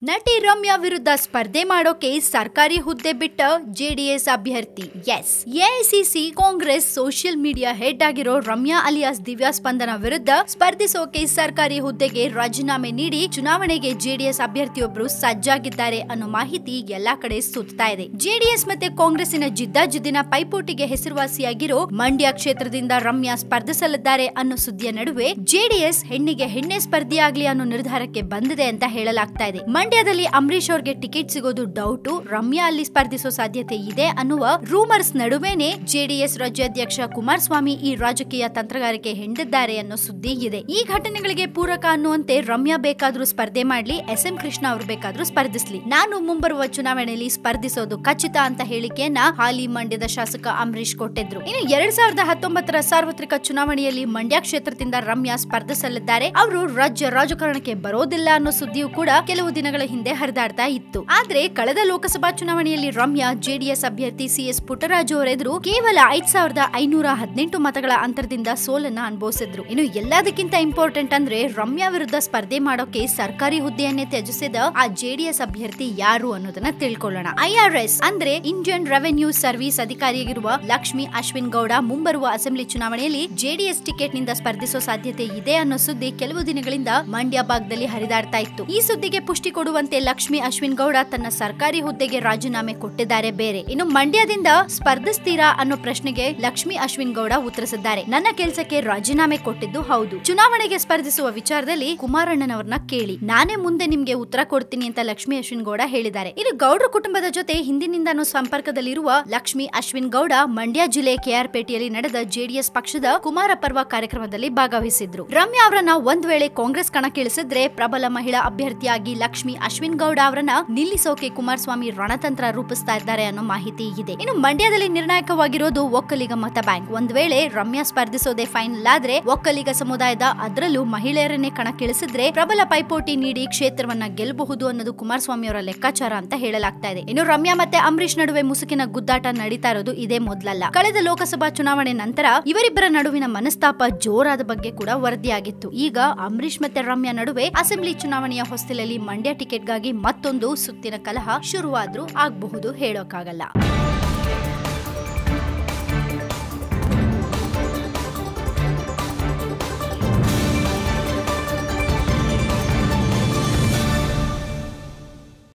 ನಟಿ ರಮ್ಯಾ ವಿರುದ್ಧ ಸ್ಪರ್ಧೆ ಮಾಡೋಕೆ ಸರ್ಕಾರಿ ಹುದ್ದೆ ಬಿಟ್ಟ ಜೆಡಿಎಸ್ ಅಭ್ಯರ್ಥಿ S AICC Congress social media head ಆಗಿರೋ ರಮ್ಯಾ ಅಲಿಯಾಸ್ ದಿವ್ಯಾ ಸ್ಪಂದನ ವಿರುದ್ಧ ಸ್ಪರ್ಧಿಸೋಕೆ ಸರ್ಕಾರಿ ಹುದ್ದೆಗೆ ರಾಜೀನಾಮೆ ನೀಡಿ ಚುನಾವಣೆಗೆ ಜೆಡಿಎಸ್ ಅಭ್ಯರ್ಥಿಯೊಬ್ಬರು ಸಜ್ಜಾಗಿದ್ದಾರೆ ಅನ್ನೋ ಮಾಹಿತಿ ಎಲ್ಲಾ ಕಡೆ ಸುತ್ತಾ ಇದೆ ಜೆಡಿಎಸ್ ಮತ್ತೆ ಕಾಂಗ್ರೆಸ್ಸಿನ ಜಿದ್ದಾಜಿದ್ದಿನ ಪೈಪೋಟಿಗೆ ಹೆಸರುವಾಸಿಯಾಗಿರೋ ಮಂಡ್ಯ ಕ್ಷೇತ್ರದಿಂದ ರಮ್ಯಾ ಸ್ಪರ್ಧಿಸಲಿದ್ದಾರೆ ಅನ್ನೋ ಸುದ್ದಿಯ ನಡುವೆ ಜೆಡಿಎಸ್ ಹೆಣ್ಣಿಗೆ ಹೆಣ್ಣೆ ಸ್ಪರ್ಧಿಯಾಗ್ಲಿ ಅನ್ನೋ ನಿರ್ಧಾರಕ್ಕೆ ಬಂದಿದೆ ಅಂತ ಹೇಳಲಾಗ್ತಾ ಇದೆ ಮಂಡ್ಯದಲ್ಲಿ ಅಂಬರೀಶ್ ಅವ್ರಿಗೆ ಟಿಕೆಟ್ ಸಿಗೋದು ಡೌಟು ರಮ್ಯಾ ಅಲ್ಲಿ ಸ್ಪರ್ಧಿಸೋ ಸಾಧ್ಯತೆ ಇದೆ ಅನ್ನುವ ರೂಮರ್ಸ್ ನಡುವೆನೆ ಜೆಡಿಎಸ್ ರಾಜ್ಯಾಧ್ಯಕ್ಷ ಕುಮಾರಸ್ವಾಮಿ ಈ ರಾಜಕೀಯ ತಂತ್ರಗಾರಿಕೆ ಹೆಂಡಿದ್ದಾರೆ ಅನ್ನೋ ಸುದ್ದಿ ಇದೆ ಈ ಘಟನೆಗಳಿಗೆ ಪೂರಕ ಅನ್ನುವಂತೆ ರಮ್ಯಾ ಬೇಕಾದ್ರೂ ಸ್ಪರ್ಧೆ ಮಾಡ್ಲಿ ಎಸ್ ಎಂ ಕೃಷ್ಣ ಅವರು ಬೇಕಾದ್ರೂ ಸ್ಪರ್ಧಿಸ್ಲಿ ನಾನು ಮುಂಬರುವ ಚುನಾವಣೆಯಲ್ಲಿ ಸ್ಪರ್ಧಿಸೋದು ಖಚಿತ ಅಂತ ಹೇಳಿಕೆಯನ್ನ ಹಾಲಿ ಮಂಡ್ಯದ ಶಾಸಕ ಅಂಬರೀಶ್ ಕೊಟ್ಟಿದ್ರು ಇನ್ನು ಎರಡ್ ಸಾವಿರದ ಹತ್ತೊಂಬತ್ತರ ಸಾರ್ವತ್ರಿಕ ಚುನಾವಣೆಯಲ್ಲಿ ಮಂಡ್ಯ ಕ್ಷೇತ್ರದಿಂದ ರಮ್ಯಾ ಸ್ಪರ್ಧಿಸಲಿದ್ದಾರೆ ಅವರು ರಾಜ್ಯ ರಾಜಕಾರಣಕ್ಕೆ ಬರೋದಿಲ್ಲ ಅನ್ನೋ ಸುದ್ದಿಯು ಕೂಡ ಕೆಲವು ದಿನಗಳ ಹಿಂದೆ ಹರಿದಾಡ್ತಾ ಇತ್ತು ಆದ್ರೆ ಕಳೆದ ಲೋಕಸಭಾ ಚುನಾವಣೆಯಲ್ಲಿ ರಮ್ಯಾ ಜೆಡಿಎಸ್ ಅಭ್ಯರ್ಥಿ ಸಿಎಸ್ ಪುಟ್ಟರಾಜು ಅವರೆದುರು ಕೇವಲ ಐದ್ ಸಾವಿರದ ಐನೂರ ಹದಿನೆಂಟು ಮತಗಳ ಅಂತರದಿಂದ ಸೋಲನ್ನ ಅನುಭವಿಸಿದ್ರು ಇನ್ನು ಎಲ್ಲದಕ್ಕಿಂತ ಇಂಪಾರ್ಟೆಂಟ್ ಅಂದ್ರೆ ರಮ್ಯಾ ವಿರುದ್ಧ ಸ್ಪರ್ಧೆ ಮಾಡೋಕೆ ಸರ್ಕಾರಿ ಹುದ್ದೆಯನ್ನೇ ತ್ಯಜಿಸಿದ ಆ ಜೆಡಿಎಸ್ ಅಭ್ಯರ್ಥಿ ಯಾರು ಅನ್ನೋದನ್ನ ತಿಳ್ಕೊಳ್ಳೋಣ ಐಆರ್ಎಸ್ ಅಂದ್ರೆ ಇಂಡಿಯನ್ ರೆವೆನ್ಯೂ ಸರ್ವಿಸ್ ಅಧಿಕಾರಿಯಾಗಿರುವ ಲಕ್ಷ್ಮಿ ಅಶ್ವಿನ್ ಗೌಡ ಮುಂಬರುವ ಅಸೆಂಬ್ಲಿ ಚುನಾವಣೆಯಲ್ಲಿ ಜೆಡಿಎಸ್ ಟಿಕೆಟ್ ನಿಂದ ಸ್ಪರ್ಧಿಸೋ ಸಾಧ್ಯತೆ ಇದೆ ಅನ್ನೋ ಸುದ್ದಿ ಕೆಲವು ದಿನಗಳಿಂದ ಮಂಡ್ಯ ಭಾಗದಲ್ಲಿ ಹರಿದಾಡ್ತಾ ಇತ್ತು ಈ ಸುದ್ದಿಗೆ ಪುಷ್ಟಿ ಕೊಡುವಂತೆ ಲಕ್ಷ್ಮಿ ಅಶ್ವಿನ್ ಗೌಡ ತನ್ನ ಸರ್ಕಾರಿ ಹುದ್ದೆಗೆ ರಾಜೀನಾಮೆ ಕೊಟ್ಟಿದ್ದಾರೆ ಬೇರೆ ಇನ್ನು ಮಂಡ್ಯದಿಂದ ಸ್ಪರ್ಧಿಸ್ತೀರಾ ಅನ್ನೋ ಪ್ರಶ್ನೆಗೆ ಲಕ್ಷ್ಮಿ ಅಶ್ವಿನ್ ಗೌಡ ಉತ್ತರಿಸಿದ್ದಾರೆ ನನ್ನ ಕೆಲಸಕ್ಕೆ ರಾಜೀನಾಮೆ ಕೊಟ್ಟಿದ್ದು ಹೌದು ಚುನಾವಣೆಗೆ ಸ್ಪರ್ಧಿಸುವ ವಿಚಾರದಲ್ಲಿ ಕುಮಾರಣ್ಣನವರನ್ನ ಕೇಳಿ ನಾನೇ ಮುಂದೆ ನಿಮ್ಗೆ ಉತ್ತರ ಕೊಡ್ತೀನಿ ಅಂತ ಲಕ್ಷ್ಮಿ ಅಶ್ವಿನ್ ಗೌಡ ಹೇಳಿದ್ದಾರೆ ಇನ್ನು ಗೌಡ್ರ ಕುಟುಂಬದ ಜೊತೆ ಹಿಂದಿನಿಂದಾನು ಸಂಪರ್ಕದಲ್ಲಿರುವ ಲಕ್ಷ್ಮಿ ಅಶ್ವಿನ್ ಗೌಡ ಮಂಡ್ಯ ಜಿಲ್ಲೆ ಕೆಆರ್ಪೇಟೆಯಲ್ಲಿ ನಡೆದ ಜೆಡಿಎಸ್ ಪಕ್ಷದ ಕುಮಾರ ಪರ್ವ ಕಾರ್ಯಕ್ರಮದಲ್ಲಿ ಭಾಗವಹಿಸಿದ್ರು ರಮ್ಯಾ ಅವರನ್ನ ಒಂದ್ ವೇಳೆ ಕಾಂಗ್ರೆಸ್ ಕಣಕ್ಕಿಳಿಸಿದ್ರೆ ಪ್ರಬಲ ಮಹಿಳಾ ಅಭ್ಯರ್ಥಿಯಾಗಿ ಲಕ್ಷ್ಮಿ ಅಶ್ವಿನ್ ಗೌಡ ಅವರನ್ನ ನಿಲ್ಲಿಸೋಕೆ ಕುಮಾರಸ್ವಾಮಿ ರಣತಂತ್ರ ರೂಪಿಸ್ತಾ ಇದ್ದಾರೆ ಅನ್ನೋ ಮಾಹಿತಿ ಇದೆ ಇನ್ನು ಮಂಡ್ಯದಲ್ಲಿ ನಿರ್ಣಾಯಕವಾಗಿರೋದು ಒಕ್ಕಲಿಗ ಮತ ಬ್ಯಾಂಕ್ ಒಂದ್ ವೇಳೆ ರಮ್ಯಾ ಸ್ಪರ್ಧಿಸೋದೇ ಫೈನಲ್ ಆದ್ರೆ ಒಕ್ಕಲಿಗ ಸಮುದಾಯದ ಅದರಲ್ಲೂ ಮಹಿಳೆಯರನ್ನೇ ಕಣಕ್ಕಿಳಿಸಿದ್ರೆ ಪ್ರಬಲ ಪೈಪೋಟಿ ನೀಡಿ ಕ್ಷೇತ್ರವನ್ನ ಗೆಲ್ಲಬಹುದು ಅನ್ನೋದು ಕುಮಾರಸ್ವಾಮಿ ಅವರ ಲೆಕ್ಕಾಚಾರ ಅಂತ ಹೇಳಲಾಗ್ತಾ ಇದೆ ಇನ್ನು ರಮ್ಯಾ ಮತ್ತೆ ಅಂಬರೀಶ್ ನಡುವೆ ಮುಸುಕಿನ ಗುದ್ದಾಟ ನಡೀತಾ ಇರೋದು ಇದೇ ಮೊದಲಲ್ಲ ಕಳೆದ ಲೋಕಸಭಾ ಚುನಾವಣೆ ನಂತರ ಇವರಿಬ್ಬರ ನಡುವಿನ ಮನಸ್ತಾಪ ಜೋರಾದ ಬಗ್ಗೆ ಕೂಡ ವರದಿಯಾಗಿತ್ತು ಈಗ ಅಂಬರೀಶ್ ಮತ್ತೆ ರಮ್ಯಾ ನಡುವೆ ಅಸೆಂಬ್ಲಿ ಚುನಾವಣೆಯ ಹೊಸ್ತಿಲಲ್ಲಿ ಮಂಡ್ಯ ಟಿಕೆಟ್ಗಾಗಿ ಮತ್ತೊಂದು ಸುತ್ತಿನ ಕಲಹ ಶುರುವಾದ್ರೂ ಆಗಬಹುದು ಹೇಳೋಕ್ಕಾಗಲ್ಲ